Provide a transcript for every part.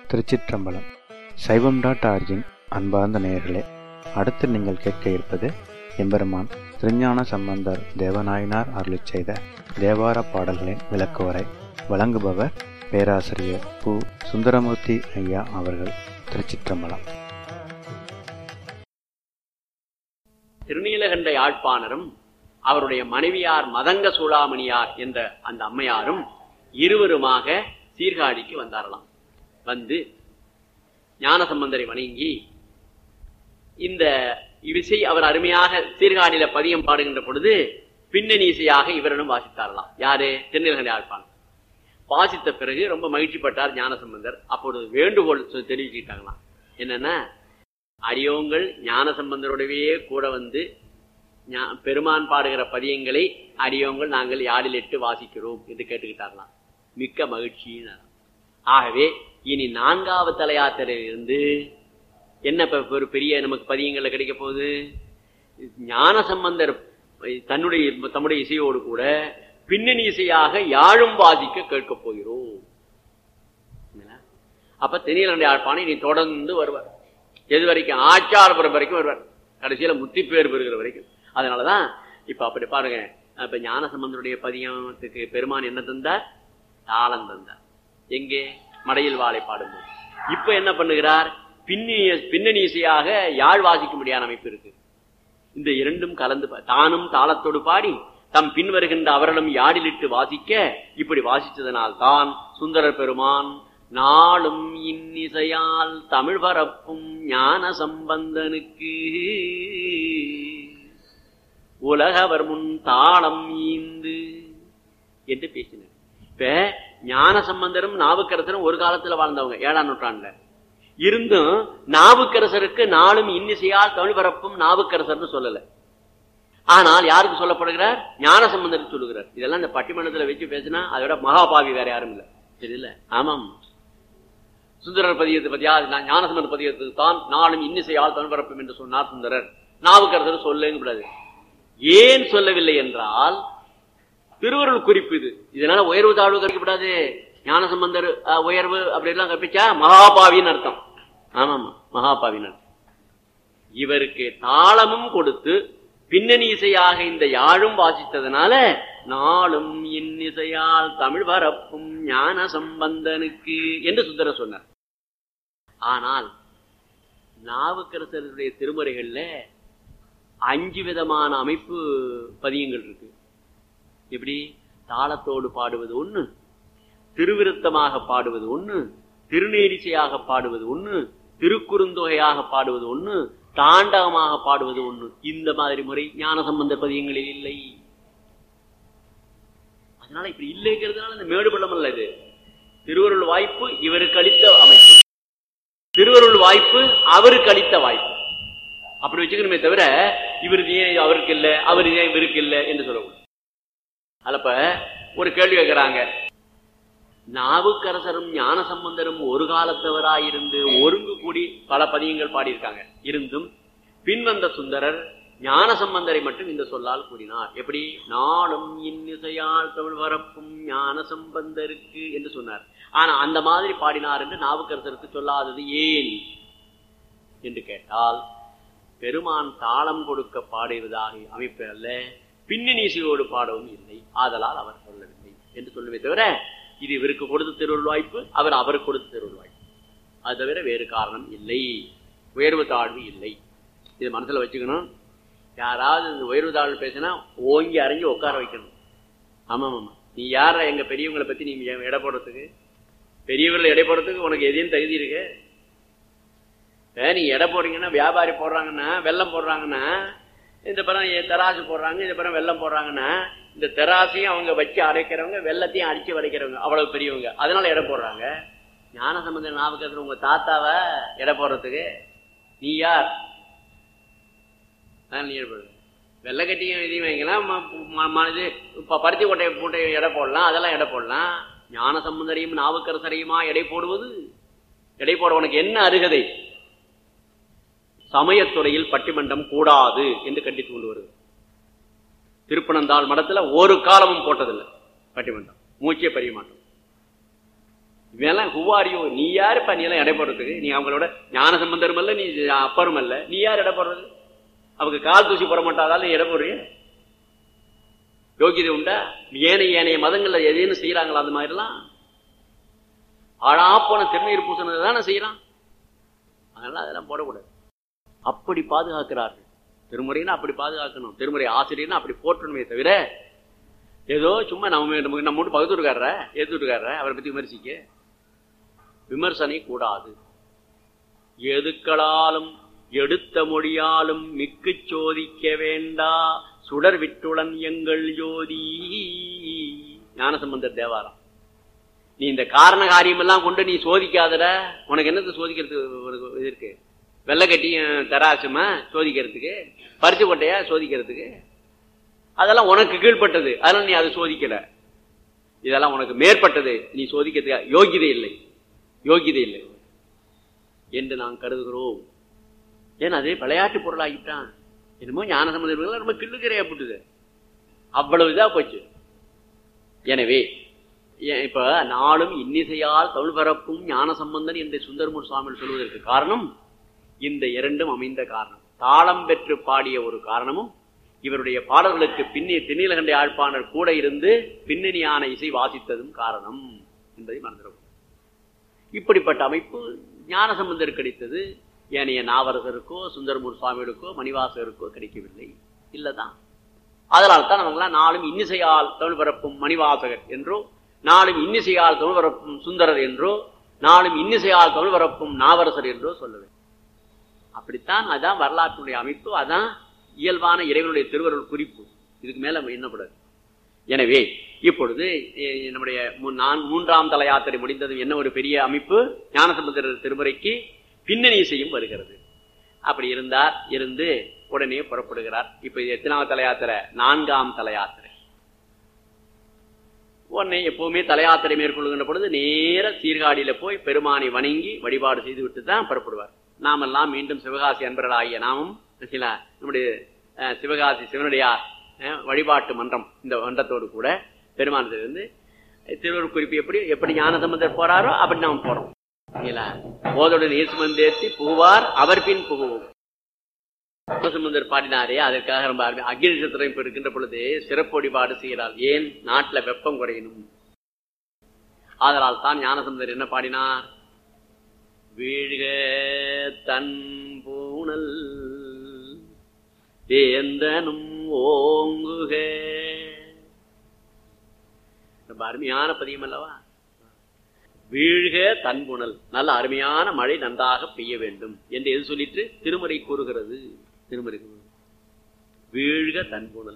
திருச்சிற்றம்பலம் சைவம் dot origin அன்பார்ந்த நேயர்களே அடுத்து நீங்கள் கேட்க இருப்பது எம்பெருமான் திருஞான சம்பந்தர் தேவநாயனார் அருளிச் செய்த தேவார பாடல்களின் விளக்குவரை வழங்குபவர் பேராசிரியர் பு சுந்தரமூர்த்தி ஐயா அவர்கள் திருச்சிற்றம்பலம் திருநீலகண்ட யாழ்ப்பாணரும் அவருடைய மனைவியார் மதங்க சூளாமணியார் என்ற அந்த அம்மையாரும் இருவருமாக சீர்காழிக்கு வந்தாரலாம் வந்து ஞானசம்பந்தரை வணங்கி இந்த இசை அவர் அருமையாக சீர்காழியில பதியம் பாடுகின்ற பொழுது பின்னணி இசையாக இவரிடம் வாசித்தாரலாம் யாரு திருநீலகண்ட யாழ்ப்பாணம் வாசித்த பிறகு ரொம்ப மகிழ்ச்சிப்பட்டார் ஞானசம்பந்தர் அப்பொழுது வேண்டுகோள் சொல்லி தெரிவிச்சுக்கிட்டாங்களாம் என்னன்னா அடியோங்கள் ஞானசம்பந்தரோடவே கூட வந்து ஞா- பெருமான் பாடுகிற பதியங்களை அடியோங்கள் நாங்கள் யாழில் இட்டு வாசிக்கிறோம் என்று கேட்டுக்கிட்டார்களாம் மிக்க மகிழ்ச்சியினார் ஆகவே இனி நான்காவது தலையாத்திரையிலிருந்து என்ன இப்ப ஒரு பெரிய நமக்கு பதியங்கள்ல கிடைக்க போகுது ஞானசம்பந்தர் தன்னுடைய தம்முடைய இசையோடு கூட பின்னணி இசையாக யாழும் வாசிக்க கேட்கப் போகிறோம் என்ன? அப்ப தெரியல யாழ்ப்பாணம் இனி தொடர்ந்து வருவார் எது வரைக்கும் ஆச்சாரபுரம் வரைக்கும் வருவார் கடைசியில முத்தி பேர் பெறுகிற வரைக்கும் அதனாலதான் இப்ப அப்படி பாருங்க இப்ப ஞானசம்பந்தருடைய பதியத்துக்கு பெருமான் என்ன தந்தார் தாளம் தந்தார் எங்கே மடையில் வாழை பாடும்போது இப்ப என்ன பண்ணுகிறார் பின்னிய பின்னணி இசையாக யாழ் வாசிக்க முடியாத அமைப்பு இருக்கு இந்த இரண்டும் கலந்து பா- தானும் தாளத்தோடு பாடி தம் பின் வருகின்ற அவர்களும் யாழிலிட்டு வாசிக்க இப்படி வாசித்ததனால் தான் சுந்தரர் பெருமான் நாளும் இன்னிசையால் தமிழ் பரப்பும் ஞான சம்பந்தனுக்கு உலகவர் முன் தாளம் ஈந்து என்று பேசினார் இப்ப ஞான சம்பந்தரும் நாவுக்கரசரும் ஒரு காலத்துல வாழ்ந்தவங்க ஏழாம் நூற்றாண்டுல இருந்தும் நாவுக்கரசருக்கு நாளும் இன்னிசையால் தமிழ் பரப்பும் நாவுக்கரசர்னு சொல்லல ஆனால் யாருக்கு சொல்லப்படுகிறார் ஞான சம்பந்தருக்கு சொல்லுகிறார் இதெல்லாம் இந்த பட்டிமன்றத்துல வச்சு பேசினா அதை விட மகாபாவி வேற யாரும் இல்ல தெரியல ஆமாம் சுந்தரர் பதியத்தை பத்தியா நான் ஞானசம்பந்த பதியத்துக்கு தான் நாளும் இன்னிசையால் தமிழ் பரப்பும் என்று சொன்னார் சுந்தரர் நாவுக்கரசர் சொல்லுங்க கூடாது ஏன் சொல்லவில்லை என்றால் திருவருள் குறிப்பு இது இதனால உயர்வு தாழ்வு கற்கப்படாது ஞானசம்பந்தர் அஹ், உயர்வு அப்படி எல்லாம் கற்பிச்சா மகாபாவின்னு அர்த்தம் ஆமாமா மகாபாவின்னு அர்த்தம் இவருக்கு தாளமும் கொடுத்து பின்னணி இசையாக இந்த யாழும் வாசித்ததனால நாளும் இன்னிசையால் தமிழ் பரப்பும் ஞான சம்பந்தனுக்கு என்று சுந்தரர் சொன்னார் ஆனால் நாவுக்கரசருடைய திருமுறைகள்ல அஞ்சு விதமான அமைப்பு பதியங்கள் இருக்கு எப்படி தாளத்தோடு பாடுவது ஒண்ணு திருவிருத்தமாக பாடுவது ஒண்ணு திருநேரிசையாக பாடுவது ஒண்ணு திருக்குறுந்தொகையாக பாடுவது ஒண்ணு தாண்டகமாக பாடுவது ஒண்ணு இந்த மாதிரி முறை ஞான சம்பந்த பதியங்களில் இல்லை அதனால இப்படி இல்லைங்கிறதுனால இந்த மேடு பள்ளம் அல்ல இது திருவருள் வாய்ப்பு இவருக்கு அளித்த அமைப்பு திருவருள் வாய்ப்பு அவருக்கு அளித்த வாய்ப்பு அப்படி வச்சுக்கணுமே தவிர இவருக்கு ஏன் அவருக்கு இல்லை அவர் ஏன் இவருக்கு இல்லை என்று சொல்லக்கூடாது அதுல ஒரு கேள்வி கேட்கிறாங்க நாவுக்கரசரும் ஞான சம்பந்தரும் ஒரு காலத்தவராயிருந்து ஒருங்கு கூடி பல பதியங்கள் பாடியிருக்காங்க இருந்தும் பின்வந்த சுந்தரர் ஞான சம்பந்தரை மட்டும் இந்த சொல்லால் கூறினார் எப்படி நாளும் இன்னிசையால் தமிழ் வரப்பும் ஞான சம்பந்தருக்கு என்று சொன்னார் ஆனா அந்த மாதிரி பாடினார் என்று நாவுக்கரசருக்கு சொல்லாதது ஏன் என்று கேட்டால் பெருமான் தாளம் கொடுக்க பாடுவதாக அமைப்பு அல்ல பின்னணி இசையோடு பாடவும் இல்லை ஆதலால் அவர் சொல்லவில்லை என்று சொல்லுவே தவிர இது இவருக்கு கொடுத்த திருவுள் வாய்ப்பு அவர் அவருக்கு கொடுத்த திருவுள் வாய்ப்பு அது தவிர வேறு காரணம் இல்லை உயர்வு தாழ்வு இல்லை இது மனசுல வச்சுக்கணும் யாராவது இந்த உயர்வு தாழ்வு பேசினா ஓங்கி அரைஞ்சு உட்கார வைக்கணும் ஆமாம் ஆமா நீ யார எங்க பெரியவங்களை பத்தி நீ எடை போடுறதுக்கு பெரியவர்களை எடை போடுறதுக்கு உனக்கு எதையும் தகுதி இருக்கு ஏ, நீ எடை போடுறீங்கன்னா வியாபாரி போடுறாங்கன்னா வெள்ளம் போடுறாங்கன்னா இந்த படம் தராசு போடுறாங்க இந்த படம் வெள்ளம் போடுறாங்கன்னா இந்த தெராசையும் அவங்க வச்சு அரைக்கிறவங்க வெள்ளத்தையும் அடிச்சு வரைக்கிறவங்க அவ்வளவு பெரியவங்க அதனால எடை போடுறாங்க ஞான சம்பந்த ஞாபகத்துல உங்க தாத்தாவை எடை போடுறதுக்கு நீ யார் அதான் நீ எடை போடுற. வெள்ளைக்கட்டியும் இதையும் வைக்கலாம் ம- ம- ம- இது இப்ப பருத்தி கொட்டையை போட்டு எடை போடலாம் அதெல்லாம் எடை போடலாம் ஞான சம்பந்தரையும் நாவுக்கரசரையுமா எடை போடுவது எடை போட உனக்கு என்ன அருகதை சமயத்துறையில் பட்டிமன்றம் கூடாது என்று கண்டித்து கொண்டு வருது திருப்பனந்தாள் மடத்துல ஒரு காலமும் போட்டதில்லை பட்டிமன்றம் மூச்சே பறிய மாட்டோம் இவெல்லாம் ஹுவாரியோ நீ யாருப்பா நீ எல்லாம் எடை போடுறதுக்கு நீ அவங்களோட ஞான சம்பந்தரும் அல்ல நீ அப்பரும் அல்ல நீ யார் எடை போடுறது அவங்க கால் தூசி போட மாட்டாதால நீ எடை போடுறிய யோகிதை உண்டா ஏனைய ஏனைய மதங்கள்ல எதையும் செய்யறாங்களா அந்த மாதிரிலாம் ஆழா போன திருநீர் பூசணது தானே செய்யறான் அதனால அதெல்லாம் போடக்கூடாது அப்படி பாதுகாக்கிறார்கள் திருமுறைன்னா அப்படி பாதுகாக்கணும் திருமுறை ஆசிரியர்னா அப்படி போற்றணுமே தவிர ஏதோ சும்மா நம்ம நமக்கு நம்ம மட்டும் பகுத்து விட்டுக்கார எடுத்து விட்டுக்கார அவரை பத்தி விமர்சிக்க விமர்சனை கூடாது எதுக்களாலும் எடுத்த மொழியாலும் மிக்கு சோதிக்க வேண்டா சுடர் விட்டுடன் எங்கள் ஜோதி ஞானசம்பந்தர் தேவாரம் நீ இந்த காரண காரியம் எல்லாம் கொண்டு நீ சோதிக்காதட உனக்கு என்னது சோதிக்கிறதுக்கு ஒரு இது இருக்கு வெள்ளை கட்டியும் தராசுமா சோதிக்கிறதுக்கு பருத்தி கொட்டையா சோதிக்கிறதுக்கு அதெல்லாம் உனக்கு கீழ்பட்டது அதனால நீ அதை சோதிக்கல இதெல்லாம் உனக்கு மேற்பட்டது நீ சோதிக்கிறதுக்கு யோகிதை இல்லை யோகிதை இல்லை என்று நாம் கருதுகிறோம் ஏன்னா அதே விளையாட்டு பொருளாகிட்டான் என்னமோ ஞான சம்பந்தம் ரொம்ப கிள்ளுக்கிறையா போட்டுது அவ்வளவு இதா போச்சு எனவே இப்ப நாளும் இன்னிசையால் தமிழ் பரப்பும் ஞான சம்பந்தன் என்று சுந்தரமூர் சுவாமி சொல்வதற்கு காரணம் இந்த இரண்டும் அமைந்த காரணம் தாளம் பெற்று பாடிய ஒரு காரணமும் இவருடைய பாடல்களுக்கு பின்னி திண்ணிலகண்ட யாழ்ப்பாணர் கூட இருந்து பின்னணியான இசை வாசித்ததும் காரணம் என்பதை மறந்துடும் இப்படிப்பட்ட அமைப்பு ஞான சம்பந்தர் கிடைத்தது ஏனைய நாவரசருக்கோ சுந்தரமூர் சுவாமிகளுக்கோ மணிவாசகருக்கோ கிடைக்கவில்லை இல்லதான் அதனால் தான் அவங்களாம் நாளும் இன்னிசையால் தமிழ் பரப்பும் மணிவாசகர் என்றோ நாளும் இன்னிசையால் தமிழ் பரப்பும் சுந்தரர் என்றோ நாளும் இன்னிசையால் தமிழ் பரப்பும் நாவரசர் என்றோ சொல்லுவேன் அப்படித்தான் அதான் வரலாற்றுடைய அமைப்பு அதான் இயல்பான இறைவனுடைய திருவருள் குறிப்பு இதுக்கு மேல என்னப்படாது எனவே இப்பொழுது நம்முடைய நான் மூன்றாம் தல யாத்திரை முடிந்தது என்ன ஒரு பெரிய அமைப்பு ஞானசம்பந்தர் திருமுறைக்கு பின்னணி இசையும் வருகிறது அப்படி இருந்தார் இருந்து உடனே புறப்படுகிறார் இப்ப எத்தனாவது தல யாத்திரை நான்காம் தல யாத்திரை உடனே எப்பவுமே தல யாத்திரை மேற்கொள்ளுகின்ற பொழுது நேர சீர்காழியில போய் பெருமானை வணங்கி வழிபாடு செய்து விட்டு தான் புறப்படுவார் நாமெல்லாம் மீண்டும் சிவகாசி அன்பர்களாகிய நாமும் நம்முடைய சிவகாசி சிவனுடையார் வழிபாட்டு மன்றம் இந்த மன்றத்தோடு கூட பெருமானத்திலிருந்து திருவள்ளுவர் குறிப்பு எப்படி எப்படி ஞான சம்பந்தர் போறாரோ அப்படி நாம் போறோம் போதோடு நீர் சுமந்தேற்றி புகுவார் அவர் பின் புகுவோம் சம்பந்தர் பாடினாரே அதற்காக ரொம்ப அக்னி நட்சத்திரம் இப்ப இருக்கின்ற பொழுது சிறப்பு வழிபாடு செய்கிறார் ஏன் நாட்டுல வெப்பம் குறையணும் ஆதலால் தான் ஞானசம்பந்தர் என்ன பாடினார் வீழ்க தன் பூணல் வேந்தனும் ஓங்குக ரொம்ப அருமையான பதியம் அல்லவா வீழ்க தன்புணல் நல்ல அருமையான மழை நன்றாக பெய்ய வேண்டும் என்று எது சொல்லிட்டு திருமறை கூறுகிறது திருமறை வீழ்க தன்புணல்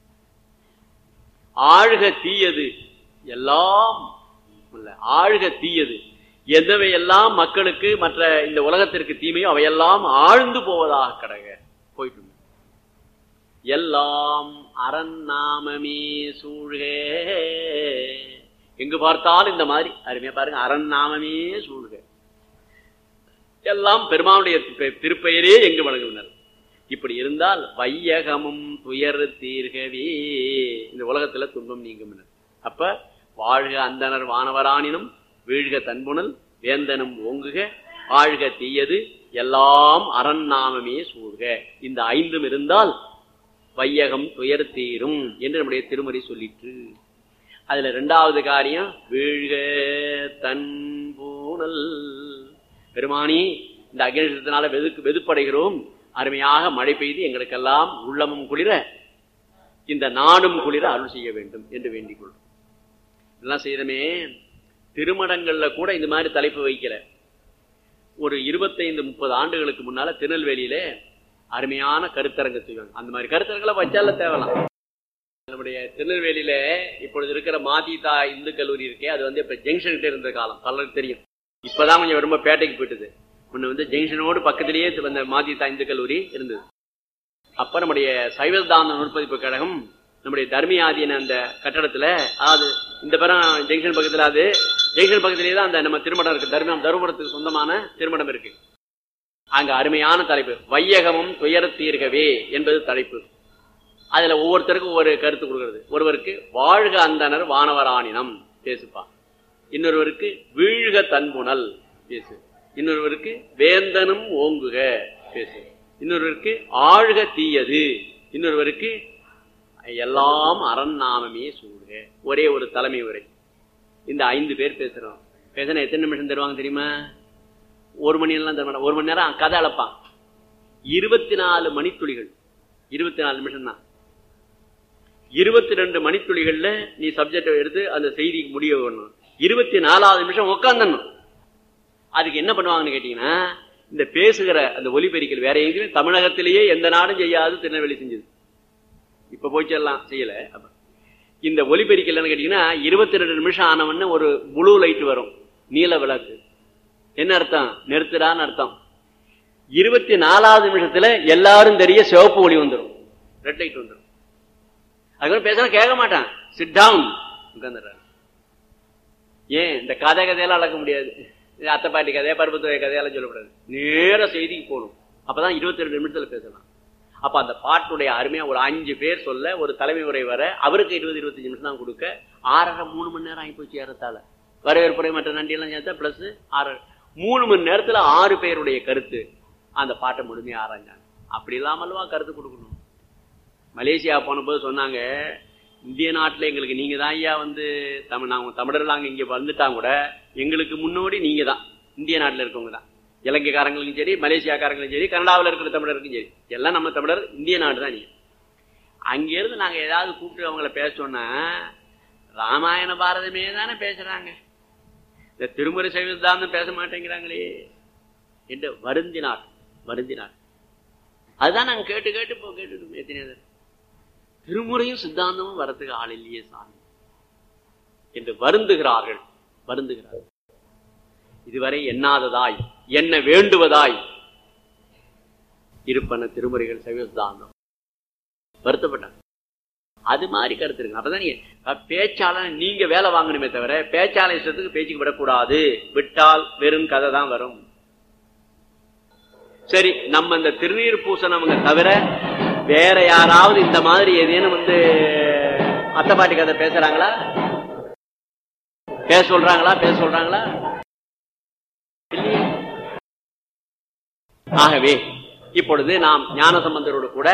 ஆழ்க தீயது எல்லாம் ஆழ்க தீயது எந்தவை எல்லாம் மக்களுக்கு மற்ற இந்த உலகத்திற்கு தீமையோ அவையெல்லாம் ஆழ்ந்து போவதாக கடக போயிட்டு எல்லாம் அரண்நாமமே சூழ்க எங்கு பார்த்தாலும் இந்த மாதிரி அருமையா பாருங்க அரண்நாமமே சூழ்க எல்லாம் பெருமானுடைய திருப்பெயரே எங்கு வழங்குவினர் இப்படி இருந்தால் வையகமும் துயர் தீர்கவே இந்த உலகத்துல துன்பம் நீங்கும் அப்ப வாழ்க அந்தனர் வானவரானினும் வீழ்க தன்புணல் வேந்தனும் ஓங்குக வாழ்க தீயது எல்லாம் அரண்நாமமே சூழ்க இந்த ஐந்தும் இருந்தால் வையகம் துயர் தீரும் என்று நம்முடைய திருமறை சொல்லிற்று அதுல இரண்டாவது காரியம் வீழ்க தன் பூனல் பெருமானி இந்த அக்னிஷத்தினால வெதுக்கு வெதுப்படைகிறோம் அருமையாக மழை பெய்து எங்களுக்கெல்லாம் உள்ளமும் குளிர இந்த நாடும் குளிர அருள் செய்ய வேண்டும் என்று வேண்டிக் கொள்றோம் இதெல்லாம் செய்தமே திருமடங்கள்ல கூட இந்த மாதிரி தலைப்பு வைக்கல ஒரு இருபத்தைந்து முப்பது ஆண்டுகளுக்கு முன்னால திருநெல்வேலியில அருமையான கருத்தரங்கு செய்வாங்க அந்த மாதிரி கருத்தரங்களை வச்சால தேவலாம் நம்முடைய திருநெல்வேலியில இப்பொழுது இருக்கிற மாதிதா இந்து கல்லூரி இருக்கே அது வந்து இப்ப ஜங்ஷன் கிட்ட இருந்த காலம் பலருக்கு தெரியும் இப்பதான் கொஞ்சம் ரொம்ப பேட்டைக்கு போயிட்டது முன்ன வந்து ஜங்ஷனோடு பக்கத்திலேயே வந்த மாதிதா இந்து கல்லூரி இருந்தது அப்ப நம்முடைய சைவதாந்த நுட்பதிப்பு கழகம் நம்முடைய தர்மியாதின அந்த கட்டடத்துல அதாவது இந்த பேரம் ஜங்ஷன் பக்கத்துல அது ஜங்ஷன் பக்கத்திலேயே தான் அந்த நம்ம திருமணம் இருக்கு தர்மம் தருமபுரத்துக்கு சொந்தமான திருமணம் இருக்கு அங்க அருமையான தலைப்பு வையகமும் துயர தீர்கவே என்பது தலைப்பு அதுல ஒவ்வொருத்தருக்கும் ஒவ்வொரு கருத்து கொடுக்கிறது ஒருவருக்கு வாழ்க அந்தனர் வானவராணினம் பேசுப்பா இன்னொருவருக்கு வீழ்க தன்புணல் பேசு இன்னொருவருக்கு வேந்தனும் ஓங்குக பேசு இன்னொருவருக்கு ஆழ்க தீயது இன்னொருவருக்கு எல்லாம் அரண் நாமமே சூடுக ஒரே ஒரு தலைமை உரை இந்த ஐந்து பேர் பேசுறோம் பேசினா எத்தனை நிமிஷம் தருவாங்க தெரியுமா ஒரு மணி எல்லாம் தர மாட்டான் ஒரு மணி நேரம் கதை அளப்பான் இருபத்தி நாலு மணித்துளிகள் இருபத்தி நாலு நிமிஷம் தான் இருபத்தி ரெண்டு மணித்துளிகள்ல நீ சப்ஜெக்ட் எடுத்து அந்த செய்திக்கு முடிவு பண்ணணும் இருபத்தி நாலாவது நிமிஷம் உட்காந்துடணும் அதுக்கு என்ன பண்ணுவாங்கன்னு கேட்டீங்கன்னா இந்த பேசுகிற அந்த ஒலிபெருக்கல் வேற எங்கேயுமே தமிழகத்திலேயே எந்த நாடும் செய்யாது திருநெல்வேலி செஞ்சது இப்ப போய்ச்செல்லாம் செய்யல அப்ப இந்த ஒலிபெருக்கல் கேட்டீங்கன்னா இருபத்தி ரெண்டு நிமிஷம் ஆனவன்னு ஒரு ப்ளூ லைட் வரும் நீல விளக்கு என்ன அர்த்தம் நிறுத்துடான்னு அர்த்தம் இருபத்தி நாலாவது நிமிஷத்துல எல்லாரும் தெரிய சிவப்பு ஒளி வந்துடும் ரெட் லைட் வந்துடும் அதுக்கப்புறம் பேசினா கேட்க மாட்டான் சிட் டவுன் உட்காந்துடுறாங்க ஏன் இந்த கதை கதையெல்லாம் அளக்க முடியாது இது அத்தை பாட்டி கதையா பருப்பத்துறை கதையெல்லாம் சொல்லக்கூடாது நேர செய்திக்கு போகணும் அப்பதான் இருபத்தி ரெண்டு நிமிஷத்துல பேசலாம் அப்ப அந்த பாட்டுடைய அருமையா ஒரு அஞ்சு பேர் சொல்ல ஒரு தலைமை உரை வர அவருக்கு இருபது இருபத்தஞ்சு நிமிஷம் தான் கொடுக்க ஆறரை மூணு மணி நேரம் ஆகிப்போச்சு ஏறத்தால வரவேற்புரை மற்ற நண்டி எல்லாம் சேர்த்தா பிளஸ் ஆறு மூணு மணி நேரத்துல ஆறு பேருடைய கருத்து அந்த பாட்டை முழுமையா ஆராய்ஞ்சாங்க அப்படி இல்லாமல்வா கருத்து கொடுக்கணும் மலேசியா போனபோது சொன்னாங்க இந்திய நாட்டில் எங்களுக்கு நீங்க தான் ஐயா வந்து தமிழ் நாங்க தமிழர்கள் அங்கே இங்கே வந்துட்டாங்க கூட எங்களுக்கு முன்னோடி நீங்க தான் இந்திய நாட்டில் இருக்கவங்க தான் இலங்கைக்காரங்களுக்கும் சரி மலேசியாக்காரங்களுக்கும் சரி கனடாவில் இருக்கிற தமிழருக்கும் சரி எல்லாம் நம்ம தமிழர் இந்திய நாடு தான் நீங்க அங்கிருந்து நாங்க ஏதாவது கூப்பிட்டு அவங்கள பேசோன்னா ராமாயண பாரதமே தானே பேசுறாங்க இந்த திருமுறை சைவத்தான்னு பேச மாட்டேங்கிறாங்களே என்று வருந்தினார் வருந்தினார் அதுதான் நாங்க கேட்டு கேட்டு இப்போ கேட்டுட்டு எத்தனை திருமுறையும் சித்தாந்தமும் வரத்துக்கு ஆள் இல்லையே சாமி என்று வருந்துகிறார்கள் வருந்துகிறார்கள் இதுவரை எண்ணாததாய் என்ன வேண்டுவதாய் இருப்பன திருமுறைகள் சைவ சித்தாந்தம் வருத்தப்பட்டாங்க அது மாதிரி கருத்து இருக்கு அப்பதான் பேச்சாளர் நீங்க வேலை வாங்கணுமே தவிர பேச்சாளர் இஷ்டத்துக்கு பேச்சுக்கு விடக்கூடாது விட்டால் வெறும் கதை தான் வரும் சரி நம்ம இந்த திருநீர் பூசணவங்க தவிர வேற யாராவது இந்த மாதிரி ஏதேனும் வந்து அத்தை பாட்டி கதை பேசுறாங்களா பேச சொல்றாங்களா பேச சொல்றாங்களா இல்லையே ஆகவே இப்பொழுது நாம் ஞான சம்பந்தரோடு கூட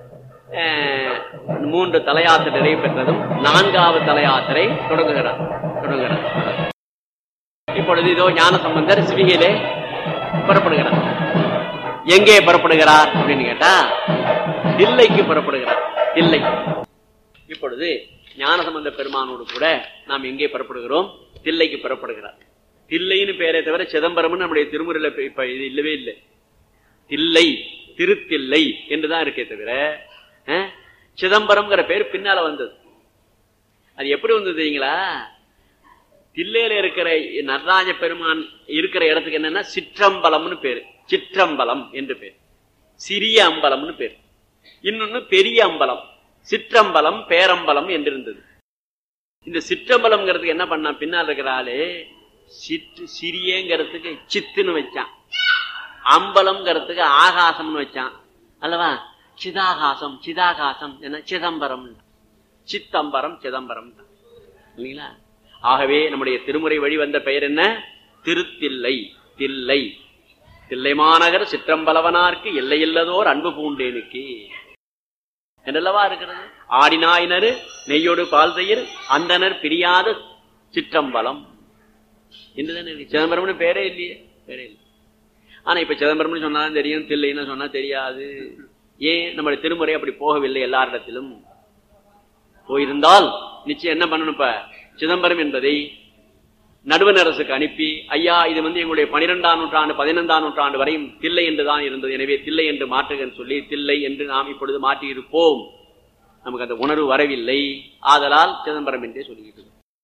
மூன்று தலையாத்திரை நிறைவு பெற்றதும் நான்காவது தலையாத்திரை தொடங்குகிறார் தொடங்குகிறார் இப்பொழுது இதோ ஞான சம்பந்தர் சிவிகையிலே புறப்படுகிறார் எங்கே புறப்படுகிறார் அப்படின்னு கேட்டா தில்லைக்கு புறப்படுகிறார் தில்லை இப்பொழுது ஞானசம்பந்த பெருமானோடு கூட நாம் எங்கே புறப்படுகிறோம் தில்லைக்கு புறப்படுகிறார் தில்லைன்னு பேரை தவிர சிதம்பரம்னு நம்முடைய திருமுறையில இப்ப இது இல்லவே இல்லை தில்லை திருத்தில்லை என்றுதான் இருக்கே தவிர சிதம்பரம்ங்கிற பேர் பின்னால வந்தது அது எப்படி வந்தது தெரியுங்களா தில்லையில இருக்கிற நடராஜ பெருமான் இருக்கிற இடத்துக்கு என்னன்னா சிற்றம்பலம்னு பேரு சிற்றம்பலம் என்று பேர் சிறிய அம்பலம்னு பேர் இன்னொன்னு பெரிய அம்பலம் சிற்றம்பலம் பேரம்பலம் என்று இருந்தது இந்த சிற்றம்பலம்ங்கிறதுக்கு என்ன பண்ணா பின்னால் இருக்கிற ஆளு சிற்று சிறியங்கிறதுக்கு சித்துன்னு வச்சான் அம்பலம்ங்கிறதுக்கு ஆகாசம்னு வச்சான் அல்லவா சிதாகாசம் சிதாகாசம் என்ன சிதம்பரம் சித்தம்பரம் சிதம்பரம் இல்லைங்களா ஆகவே நம்முடைய திருமுறை வழி வந்த பெயர் என்ன திருத்தில்லை தில்லை தில்லை மாநகர் சிற்றம்பலவனார்க்கு எல்லையில்லதோர் அன்பு பூண்டேனுக்கு என்றல்லவா இருக்கிறது ஆடினாயினரு நெய்யோடு பால் தயிர் அந்தனர் பிரியாத சிற்றம்பலம் என்றுதானே சிதம்பரம்னு பேரே இல்லையே பேரே இல்லை ஆனா இப்ப சிதம்பரம்னு சொன்னாலும் தெரியும் தில்லைன்னு சொன்னா தெரியாது ஏன் நம்முடைய திருமுறை அப்படி போகவில்லை எல்லாரிடத்திலும் போயிருந்தால் நிச்சயம் என்ன பண்ணணும் இப்ப சிதம்பரம் என்பதை நடுவண் அரசுக்கு அனுப்பி ஐயா இது வந்து எங்களுடைய பனிரெண்டாம் நூற்றாண்டு பதினைந்தாம் நூற்றாண்டு வரையும் தில்லை என்றுதான் இருந்தது எனவே தில்லை என்று மாற்றுகன்னு சொல்லி தில்லை என்று நாம் இப்பொழுது மாற்றி இருப்போம் நமக்கு அந்த உணர்வு வரவில்லை ஆதலால் சிதம்பரம் என்றே சொல்லிக்கிட்டு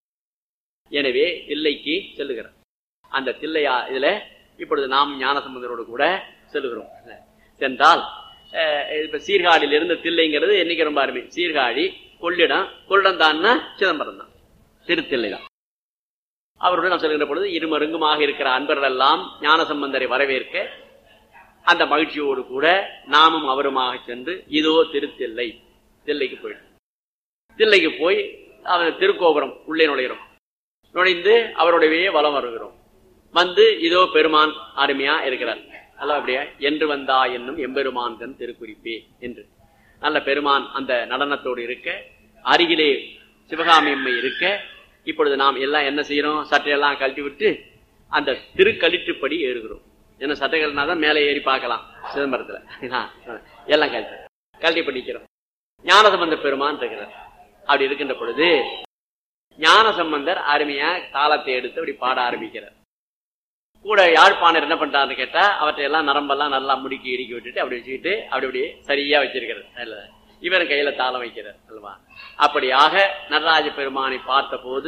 எனவே தில்லைக்கு செல்லுகிறார் அந்த தில்லையா இதுல இப்பொழுது நாம் ஞானசம்பந்தரோடு கூட செல்லுகிறோம் சென்றால் இப்ப சீர்காழியில இருந்த தில்லைங்கிறது என்னைக்கு ரொம்ப அருமை சீர்காழி கொள்ளிடம் கொள்ளிடம் தான்னா சிதம்பரம் தான் திருத்தில்லை தான் அவருடன் சொல்கின்ற பொழுது இருமருங்குமாக இருக்கிற அன்பர்கள் எல்லாம் ஞான சம்பந்தரை வரவேற்க அந்த மகிழ்ச்சியோடு கூட நாமும் அவருமாக சென்று இதோ திருத்தில்லை தில்லைக்கு போயிட்டோம் தில்லைக்கு போய் அவன் திருக்கோபுரம் உள்ளே நுழைகிறோம் நுழைந்து அவருடைய வலம் வருகிறோம் வந்து இதோ பெருமான் அருமையா இருக்கிறார் அல்ல அப்படியா என்று வந்தா என்னும் எம்பெருமான் தன் திருக்குறிப்பே என்று நல்ல பெருமான் அந்த நடனத்தோடு இருக்க அருகிலே சிவகாமி அம்மை இருக்க இப்பொழுது நாம் எல்லாம் என்ன செய்யறோம் சட்டையெல்லாம் கழட்டி விட்டு அந்த திருக்கழிற்றுப்படி ஏறுகிறோம் என்ன சட்டைகள்னா தான் மேலே ஏறி பார்க்கலாம் சிதம்பரத்துல எல்லாம் கழட்டி கழட்டி பண்ணிக்கிறோம் ஞானசம்பந்த பெருமான் இருக்கிறார் அப்படி இருக்கின்ற பொழுது ஞான சம்பந்தர் அருமையா தாளத்தை எடுத்து அப்படி பாட ஆரம்பிக்கிறார் கூட யாழ்ப்பாணர் என்ன பண்றாருன்னு கேட்டா அவற்றை எல்லாம் நரம்பெல்லாம் நல்லா முடுக்கி இறுக்கி விட்டுட்டு அப்படி வச்சுக்கிட்டு அப்படி அப்படியே சரியா வச்சிருக்கிறார் அல்ல இவன் கையில தாளம் வைக்கிறார் அல்லவா அப்படியாக நடராஜ பெருமானை பார்த்த போது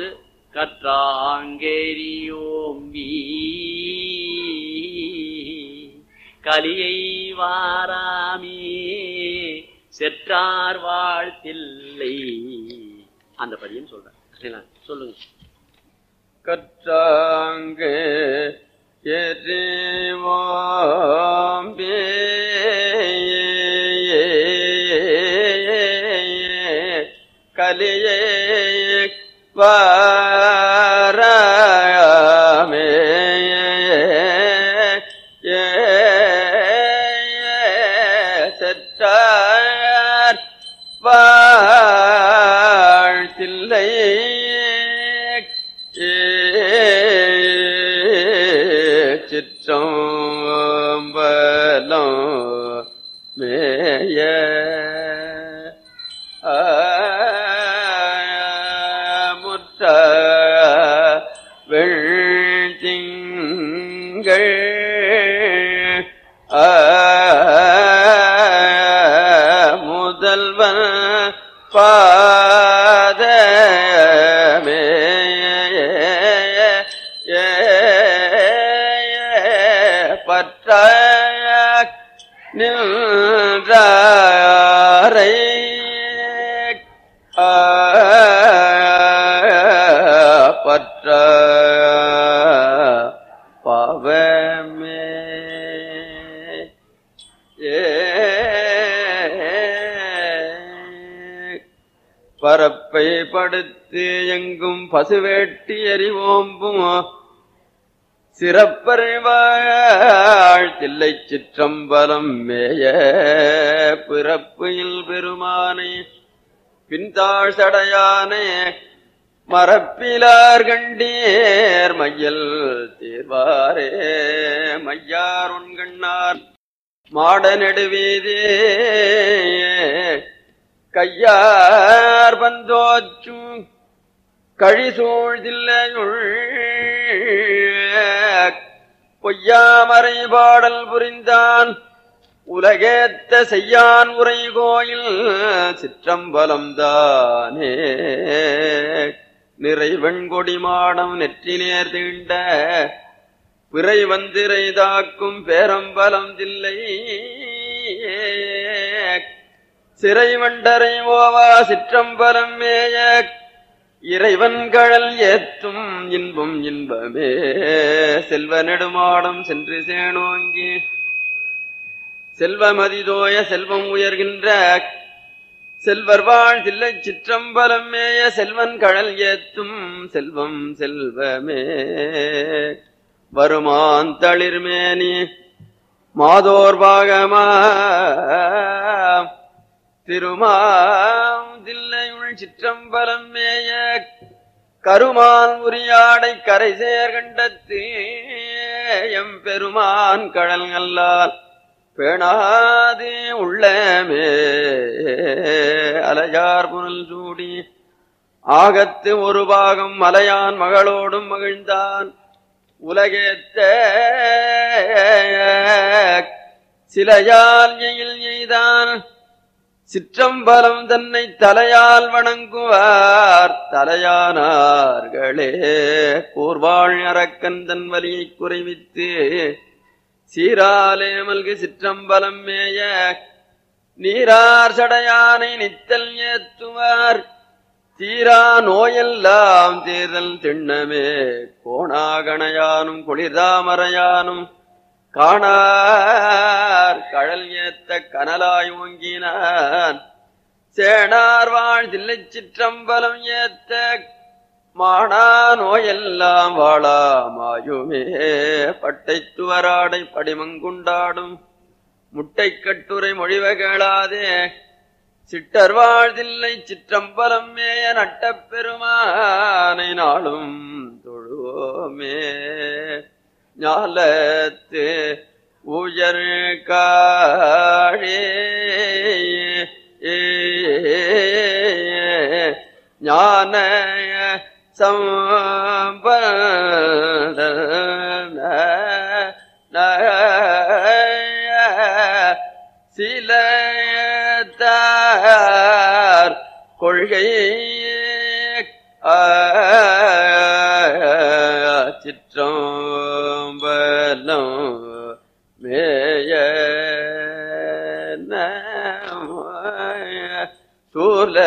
கற்றாங்கேரியோம்பி கலியை வாராமே செற்றார் வாழ்த்தில்லை அந்த பதியம் சொல்றேன் சரிங்களா? சொல்லுங்க கற்றாங்கு எறிவோம்பே கலியே வாராமே செற்றார் வாழ்த்தில்லை சிற்றம்பலம் மேய முற்ற வெள்திங்கள் முதல்வன் பாதமே பற்ற நின்றாரை பற்ற பவமே பரப்பை படுத்து எங்கும் பசுவேட்டி எறிவோம்பும் சிறப்பறிவாழ் தில்லை சிற்றம்பலம் மேய பிறப்பில் பெருமானே பின்தாழ் சடையானே மரப்பிலார் கண்டீர் மையல் தீர்வாரே மையார் உண்கண்ணார் மாட நெடுவீதே கையார் பந்தோச்சும் கழிசூழ்தில்லையுள் பொய்யாமறை பாடல் புரிந்தான் உலகேத்த செய்யான் உரை கோயில் சிற்றம்பலம் தானே நிறைவெண்கொடி மாடம் நெற்றினேர் தீண்ட பிறை வந்திரை தாக்கும் பேரம்பலம் தில்லை சிறை வண்டரை ஓவா சிற்றம்பலம் மேய இறைவன் கழல் ஏத்தும் இன்பம் இன்பமே செல்வ நெடுமாடம் சென்று சேனோங்கி செல்வமதிதோய செல்வம் உயர்கின்ற செல்வர் வாழ் தில்லை சிற்றம்பலம் மேய செல்வன் கழல் ஏத்தும் செல்வம் செல்வமே வருமான் தளிர்மேனி மாதோர் பாகமா திருமாம் தில்லையுள் சிற்றம்பலம் மேய கருமான் உரியாடை கரை சேர்கண்டத்து எம் பெருமான் கடல் நல்லால் பேணாதே உள்ளமே அலையார் புனல் சூடி ஆகத்து ஒரு பாகம் மலையான் மகளோடும் மகிழ்ந்தான் உலகேத்த சிலையால் எயில் எய்தான் சிற்றம்பலம் தன்னை தலையால் வணங்குவார் தலையானார்களே கூர்வாழ் அரக்கன் தன் வலியை குறைவித்து சீராலே மல்கு சிற்றம்பலம் மேய நீரார் சடையானை நித்தல் ஏத்துவார் தீரா நோயெல்லாம் தேர்தல் திண்ணமே கோணாகணையானும் குளிர்தாமரையானும் காணார் கழல் ஏத்த கனலாய் ஓங்கினான் சேனார் வாழ் தில்லை சிற்றம்பலம் ஏத்த மானா நோயெல்லாம் வாழாமாயுமே பட்டை துவராடை படிமங்குண்டாடும் முட்டை கட்டுரை மொழிவகளாதே சிட்டர் வாழ்தில்லை சிற்றம்பலம் மேய நட்டப் பெருமானை நாளும் தொழுவோமே ஞாலத்து உயர் காழே ஞான சம்பந்த சில தார் கொள்கை சிற்றம்பலம் மேய சூல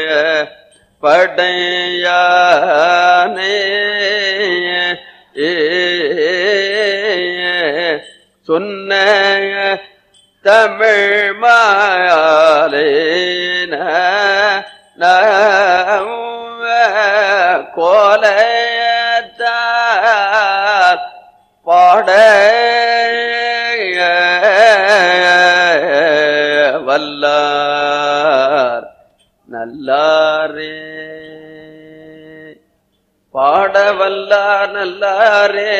படையானே சொன்ன தமிழ் மாலேன கோலையத்தார் பாட வல்லார் நல்லாரே பாட வல்லார் நல்லாரே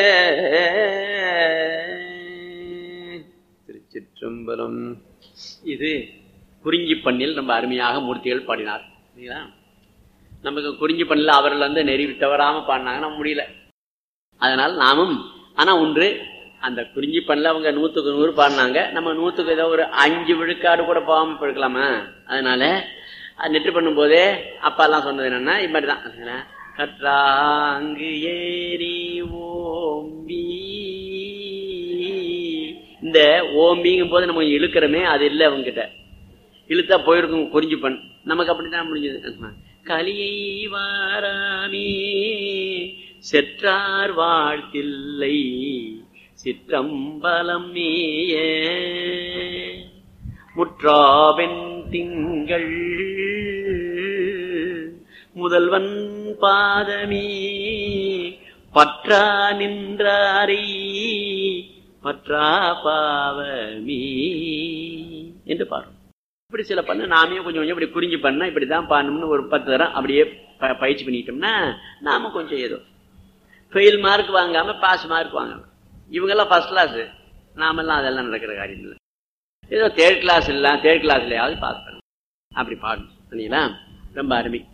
திருச்சிற்றம்பலம் இது குறிஞ்சி பண்ணில் நம்ம அருமையாக மூர்த்திகள் பாடினார் சரிங்களா நமக்கு குறிஞ்சி பண்ணில் அவர்கள் வந்து நெறி தவறாம பாடினாங்க நம்ம முடியல அதனால் நாமும் ஆனா ஒன்று அந்த குறிஞ்சி பண்ணில் அவங்க நூத்துக்கு நூறு பாடினாங்க நம்ம நூத்துக்கு ஏதோ ஒரு அஞ்சு விழுக்காடு கூட போகாம போயிருக்கலாமா அதனால அது நெற்று பண்ணும்போதே அப்பா எல்லாம் சொன்னது என்னன்னா இது மாதிரி தான் கற்றாங்கு ஏரி ஓம்பி இந்த ஓம்பிங்கும் போது நம்ம இழுக்கிறோமே அது இல்லை அவங்ககிட்ட இழுத்தா போயிருக்கும் குறிஞ்சி பண் நமக்கு அப்படித்தான் முடிஞ்சது கலியை வாராமே செற்றார் வாழ்த்தில்லை சிற்றம்பலம் மேய முற்றாவென் திங்கள் முதல்வன் பாதமே பற்றா நின்றாரை பற்றா பாவமே என்று பாருங்க இப்படி சில பண்ண நாமே கொஞ்சம் கொஞ்சம் இப்படி குறிஞ்சி பண்ணா இப்படிதான் பண்ணணும்னு ஒரு பத்து தரம் அப்படியே ப- பயிற்சி பண்ணிட்டோம்னா நாம கொஞ்சம் ஏதோ ஃபெயில் மார்க் வாங்காம பாஸ் மார்க் வாங்கலாம் இவங்கெல்லாம் ஃபர்ஸ்ட் கிளாஸ் நாமெல்லாம் அதெல்லாம் நடக்கிற காரியம் இல்லை ஏதோ தேர்ட் கிளாஸ் இல்லை தேர்ட் கிளாஸ்லயாவது பாஸ் பண்ணலாம் அப்படி பாடணும் சரிங்களா ரொம்ப அருமை